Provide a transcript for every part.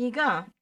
ಈಗ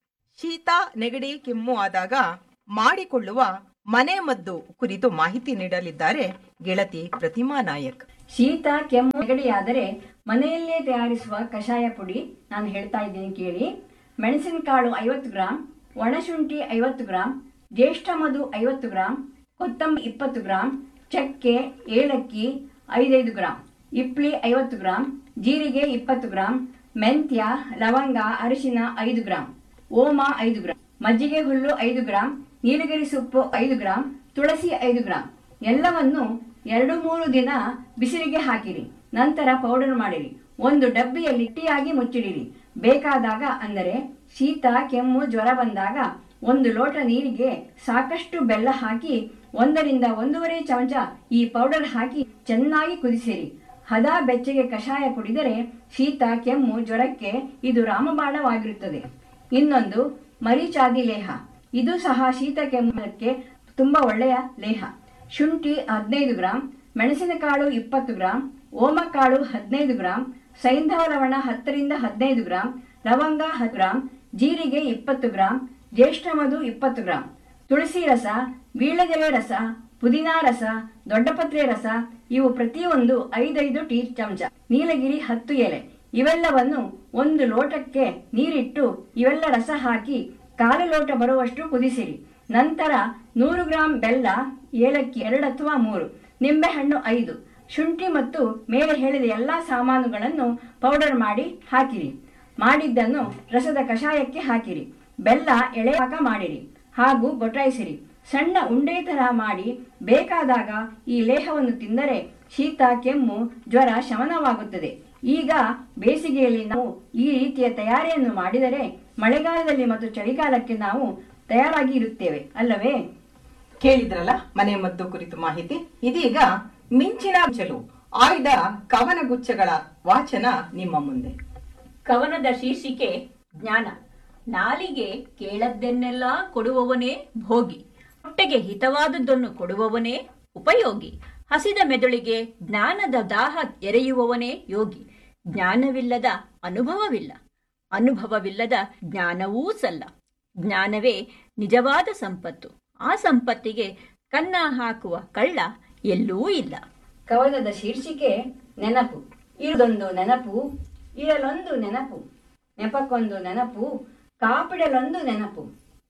ಶೀತ ನೆಗಡಿ ಕೆಮ್ಮು ಆದಾಗ ಮಾಡಿಕೊಳ್ಳುವ ಮನೆ ಮದ್ದು ಕುರಿತು ಮಾಹಿತಿ ನೀಡಲಿದ್ದಾರೆ ಗೆಳತಿ ಪ್ರತಿಮಾ ನಾಯಕ್ ಶೀತ ಕೆಮ್ಮು ನೆಗಡಿಯಾದರೆ ಮನೆಯಲ್ಲೇ ತಯಾರಿಸುವ ಕಷಾಯ ಪುಡಿ ನಾನು ಹೇಳ್ತಾ ಇದ್ದೀನಿ ಕೇಳಿ ಮೆಣಸಿನಕಾಳು ಐವತ್ತು ಗ್ರಾಂ ಒಣಶುಂಠಿ ಐವತ್ತು ಗ್ರಾಂ ಜ್ಯೇಷ್ಠ ಮಧು ಐವತ್ತು ಗ್ರಾಂ ಕೊತ್ತಂಬರಿ ಇಪ್ಪತ್ತು ಗ್ರಾಂ ಚಕ್ಕೆ ಏಲಕ್ಕಿ ಐದೈದು ಗ್ರಾಂ ಇಪ್ಲಿ ಐವತ್ತು ಗ್ರಾಂ ಜೀರಿಗೆ ಇಪ್ಪತ್ತು ಗ್ರಾಂ ಮೆಂತ್ಯ ಲವಂಗ ಅರಿಶಿನ ಐದು ಗ್ರಾಂ ಓಮ ಐದು ಗ್ರಾಂ ಮಜ್ಜಿಗೆ ಹುಲ್ಲು ಐದು ಗ್ರಾಂ ನೀಲಗಿರಿ ಸೊಪ್ಪು ಐದು ಗ್ರಾಂ ತುಳಸಿ ಐದು ಗ್ರಾಂ ಎಲ್ಲವನ್ನು ಎರಡು ಮೂರು ದಿನ ಬಿಸಿಲಿಗೆ ಹಾಕಿರಿ ನಂತರ ಪೌಡರ್ ಮಾಡಿರಿ ಒಂದು ಡಬ್ಬಿಯಲ್ಲಿ ಗಟ್ಟಿಯಾಗಿ ಮುಚ್ಚಿಡಿರಿ ಬೇಕಾದಾಗ ಅಂದರೆ ಶೀತ ಕೆಮ್ಮು ಜ್ವರ ಬಂದಾಗ ಒಂದು ಲೋಟ ನೀರಿಗೆ ಸಾಕಷ್ಟು ಬೆಲ್ಲ ಹಾಕಿ ಒಂದರಿಂದ ಒಂದೂವರೆ ಚಮಚ ಈ ಪೌಡರ್ ಹಾಕಿ ಚೆನ್ನಾಗಿ ಕುದಿಸಿರಿ ಹದ ಬೆಚ್ಚಗೆ ಕಷಾಯ ಕುಡಿದರೆ ಶೀತ ಕೆಮ್ಮು ಜ್ವರಕ್ಕೆ ಇದು ರಾಮಬಾಣವಾಗಿರುತ್ತದೆ ಇನ್ನೊಂದು ಮರಿಚಾದಿ ಲೇಹ ಇದು ಸಹ ಶೀತ ಕೆಮ್ಮಕ್ಕೆ ತುಂಬಾ ಒಳ್ಳೆಯ ಲೇಹ ಶುಂಠಿ ಹದಿನೈದು ಗ್ರಾಂ ಮೆಣಸಿನಕಾಳು ಇಪ್ಪತ್ತು ಗ್ರಾಂ ಓಮಕಾಳು ಹದಿನೈದು ಗ್ರಾಂ ಸೈಂಧವ ಲವಣ ಹತ್ತರಿಂದ ಹದಿನೈದು ಗ್ರಾಂ ಲವಂಗ ಹತ್ತು ಗ್ರಾಂ ಜೀರಿಗೆ ಇಪ್ಪತ್ತು ಗ್ರಾಂ ಜ್ಯೇಷ್ಠ ಮಧು ಇಪ್ಪತ್ತು ಗ್ರಾಂ ತುಳಸಿ ರಸ ವೀಳ್ಯದೆಲೆ ರಸ ಪುದೀನಾ ರಸ ದೊಡ್ಡಪತ್ರೆ ರಸ ಇವು ಪ್ರತಿಯೊಂದು ಐದೈದು ಟೀ ಚಮಚ ನೀಲಗಿರಿ ಹತ್ತು ಎಲೆ ಇವೆಲ್ಲವನ್ನು ಒಂದು ಲೋಟಕ್ಕೆ ನೀರಿಟ್ಟು ಇವೆಲ್ಲ ರಸ ಹಾಕಿ ಕಾಲು ಲೋಟ ಬರುವಷ್ಟು ಕುದಿಸಿರಿ ನಂತರ ನೂರು ಗ್ರಾಂ ಬೆಲ್ಲ ಏಲಕ್ಕಿ ಎರಡು ಅಥವಾ ಮೂರು ನಿಂಬೆಹಣ್ಣು ಐದು ಶುಂಠಿ ಮತ್ತು ಮೇಲೆ ಹೇಳಿದ ಎಲ್ಲಾ ಸಾಮಾನುಗಳನ್ನು ಪೌಡರ್ ಮಾಡಿ ಹಾಕಿರಿ ಮಾಡಿದ್ದನ್ನು ರಸದ ಕಷಾಯಕ್ಕೆ ಹಾಕಿರಿ ಬೆಲ್ಲ ಎಳೆ ಪಾಕ ಮಾಡಿರಿ ಹಾಗೂ ಗೊಟಾಯಿಸಿರಿ ಸಣ್ಣ ಉಂಡೆ ತರಹ ಮಾಡಿ ಬೇಕಾದಾಗ ಈ ಲೇಹವನ್ನು ತಿಂದರೆ ಶೀತ ಕೆಮ್ಮು ಜ್ವರ ಶಮನವಾಗುತ್ತದೆ ಈಗ ಬೇಸಿಗೆಯಲ್ಲಿ ನಾವು ಈ ರೀತಿಯ ತಯಾರಿಯನ್ನು ಮಾಡಿದರೆ ಮಳೆಗಾಲದಲ್ಲಿ ಮತ್ತು ಚಳಿಗಾಲಕ್ಕೆ ನಾವು ತಯಾರಾಗಿ ಇರುತ್ತೇವೆ ಅಲ್ಲವೇ ಕೇಳಿದ್ರಲ್ಲ ಮನೆ ಮದ್ದು ಕುರಿತು ಮಾಹಿತಿ ಇದೀಗ ಮಿಂಚಿನ ಚಲು ಆಯ್ದ ಕವನಗುಚ್ಛಗಳ ವಾಚನ ನಿಮ್ಮ ಮುಂದೆ ಕವನದ ಶೀರ್ಷಿಕೆ ಜ್ಞಾನ ನಾಲಿಗೆ ಕೇಳದ್ದನ್ನೆಲ್ಲ ಕೊಡುವವನೇ ಭೋಗಿ ಹೊಟ್ಟೆಗೆ ಹಿತವಾದದ್ದನ್ನು ಕೊಡುವವನೇ ಉಪಯೋಗಿ ಹಸಿದ ಮೆದುಳಿಗೆ ಜ್ಞಾನದ ದಾಹ ಎರೆಯುವವನೇ ಯೋಗಿ ಜ್ಞಾನವಿಲ್ಲದ ಅನುಭವವಿಲ್ಲ ಅನುಭವವಿಲ್ಲದ ಜ್ಞಾನವೂ ಸಲ್ಲ ಜ್ಞಾನವೇ ನಿಜವಾದ ಸಂಪತ್ತು ಆ ಸಂಪತ್ತಿಗೆ ಕನ್ನ ಹಾಕುವ ಕಳ್ಳ ಎಲ್ಲೂ ಇಲ್ಲ ಕವನದ ಶೀರ್ಷಿಕೆ ನೆನಪು ಇರುದೊಂದು ನೆನಪು ಇರಲೊಂದು ನೆನಪು ನೆಪಕ್ಕೊಂದು ನೆನಪು ಕಾಪಿಡಲೊಂದು ನೆನಪು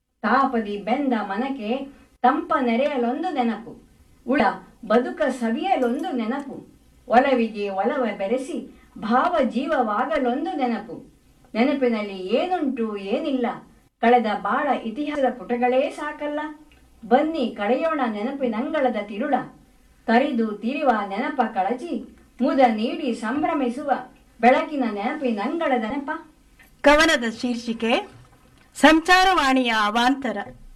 ತಾಪದಿ ಬೆಂದ ಮನಕ್ಕೆ ತಂಪ ನೆರೆಯಲೊಂದು ನೆನಪು ಉಳ ಬದುಕ ಸವಿಯಲೊಂದು ನೆನಪು ಒಲವಿಗೆ ಒಲವ ಬೆರೆಸಿ ಭಾವ ಜೀವವಾಗಲೊಂದು ನೆನಪು ನೆನಪಿನಲ್ಲಿ ಏನುಂಟು ಏನಿಲ್ಲ ಕಳೆದ ಬಾಳ ಇತಿಹಾಸದ ಪುಟಗಳೇ ಸಾಕಲ್ಲ ಬನ್ನಿ ಕಳೆಯೋಣ ನೆನಪಿನಂಗಳದ ತಿರುಳ ಕರಿದು ತಿರುವ ನೆನಪ ಕಳಚಿ ಮುದ ನೀಡಿ ಸಂಭ್ರಮಿಸುವ ಬೆಳಕಿನ ನೆನಪಿನಂಗಳದ ನೆನಪ ಕವನದ ಶೀರ್ಷಿಕೆ ಸಂಚಾರವಾಣಿಯ ಅವಾಂತರ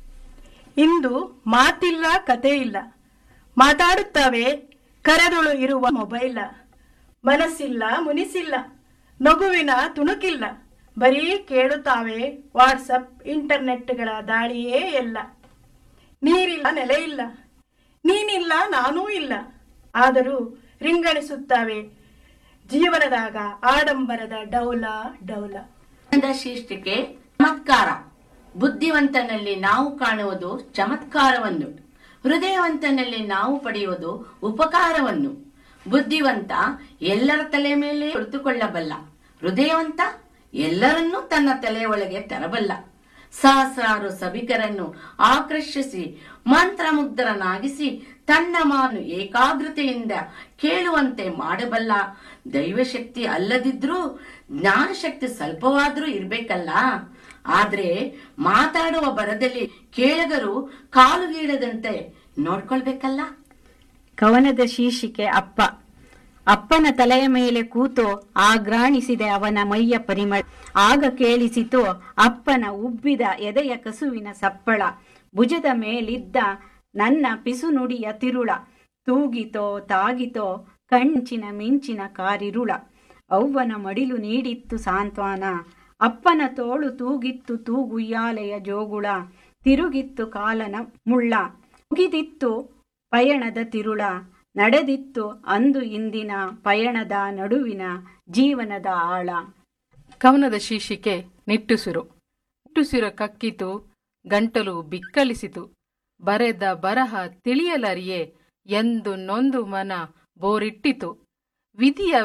ಇಂದು ಮಾತಿಲ್ಲ ಕತೆ ಇಲ್ಲ ಮಾತಾಡುತ್ತವೆ ಕರೆದೊಳು ಇರುವ ಮೊಬೈಲ ಮನಸ್ಸಿಲ್ಲ ಮುನಿಸಿಲ್ಲ ನಗುವಿನ ತುಣುಕಿಲ್ಲ ಬರೀ ಕೇಳುತ್ತಾವೆ ವಾಟ್ಸಪ್ ಇಂಟರ್ನೆಟ್ಗಳ ದಾಳಿಯೇ ಎಲ್ಲ ನೀರಿಲ್ಲ ನೆಲೆ ಇಲ್ಲ ನೀನಿಲ್ಲ ನಾನೂ ಇಲ್ಲ ಆದರೂ ರಿಂಗಣಿಸುತ್ತವೆ ಜೀವನದಾಗ ಆಡಂಬರದ ಡೌಲ ಡೌಲ ಕನ್ನಡ ಶೀರ್ಷಿಕೆ ಚಮತ್ಕಾರ ಬುದ್ಧಿವಂತನಲ್ಲಿ ನಾವು ಕಾಣುವುದು ಚಮತ್ಕಾರವನ್ನು ಹೃದಯವಂತನಲ್ಲಿ ನಾವು ಪಡೆಯುವುದು ಉಪಕಾರವನ್ನು ಬುದ್ಧಿವಂತ ಎಲ್ಲರ ತಲೆ ಮೇಲೆ ಕುಳಿತುಕೊಳ್ಳಬಲ್ಲ ಹೃದಯವಂತ ಎಲ್ಲರನ್ನೂ ತನ್ನ ತಲೆಯ ಒಳಗೆ ತರಬಲ್ಲ ಸಹಸ್ರಾರು ಸಭಿಕರನ್ನು ಆಕರ್ಷಿಸಿ ಮಂತ್ರಮುಗ್ಧರನಾಗಿಸಿ ತನ್ನ ಮಾನು ಏಕಾಗ್ರತೆಯಿಂದ ಕೇಳುವಂತೆ ಮಾಡಬಲ್ಲ ದೈವಶಕ್ತಿ ಅಲ್ಲದಿದ್ರೂ ಜ್ಞಾನಶಕ್ತಿ ಸ್ವಲ್ಪವಾದ್ರೂ ಇರ್ಬೇಕಲ್ಲ ಆದ್ರೆ ಮಾತಾಡುವ ಬರದಲ್ಲಿ ಕೇಳಗರು ಕಾಲುಗೀಳದಂತೆ ನೋಡ್ಕೊಳ್ಬೇಕಲ್ಲ ಕವನದ ಶೀರ್ಷಿಕೆ ಅಪ್ಪ ಅಪ್ಪನ ತಲೆಯ ಮೇಲೆ ಕೂತು ಆಗ್ರಾಣಿಸಿದೆ ಅವನ ಮೈಯ ಪರಿಮಳ ಆಗ ಕೇಳಿಸಿತು ಅಪ್ಪನ ಉಬ್ಬಿದ ಎದೆಯ ಕಸುವಿನ ಸಪ್ಪಳ ಭುಜದ ಮೇಲಿದ್ದ ನನ್ನ ಪಿಸುನುಡಿಯ ತಿರುಳ ತೂಗಿತೋ ತಾಗಿತೋ ಕಣ್ಚಿನ ಮಿಂಚಿನ ಕಾರಿರುಳ ಅವ್ವನ ಮಡಿಲು ನೀಡಿತ್ತು ಸಾಂತ್ವನ ಅಪ್ಪನ ತೋಳು ತೂಗಿತ್ತು ತೂಗುಯ್ಯಾಲೆಯ ಜೋಗುಳ ತಿರುಗಿತ್ತು ಕಾಲನ ಮುಳ್ಳ ಮುಗಿದಿತ್ತು ಪಯಣದ ತಿರುಳ ನಡೆದಿತ್ತು ಅಂದು ಇಂದಿನ ಪಯಣದ ನಡುವಿನ ಜೀವನದ ಆಳ ಕವನದ ಶೀರ್ಷಿಕೆ ನಿಟ್ಟುಸಿರು ನಿಟ್ಟುಸಿರ ಕಕ್ಕಿತು ಗಂಟಲು ಬಿಕ್ಕಳಿಸಿತು ಬರೆದ ಬರಹ ತಿಳಿಯಲರಿಯೇ ಎಂದು ನೊಂದು ಮನ ಬೋರಿಟ್ಟಿತು ವಿಧಿಯ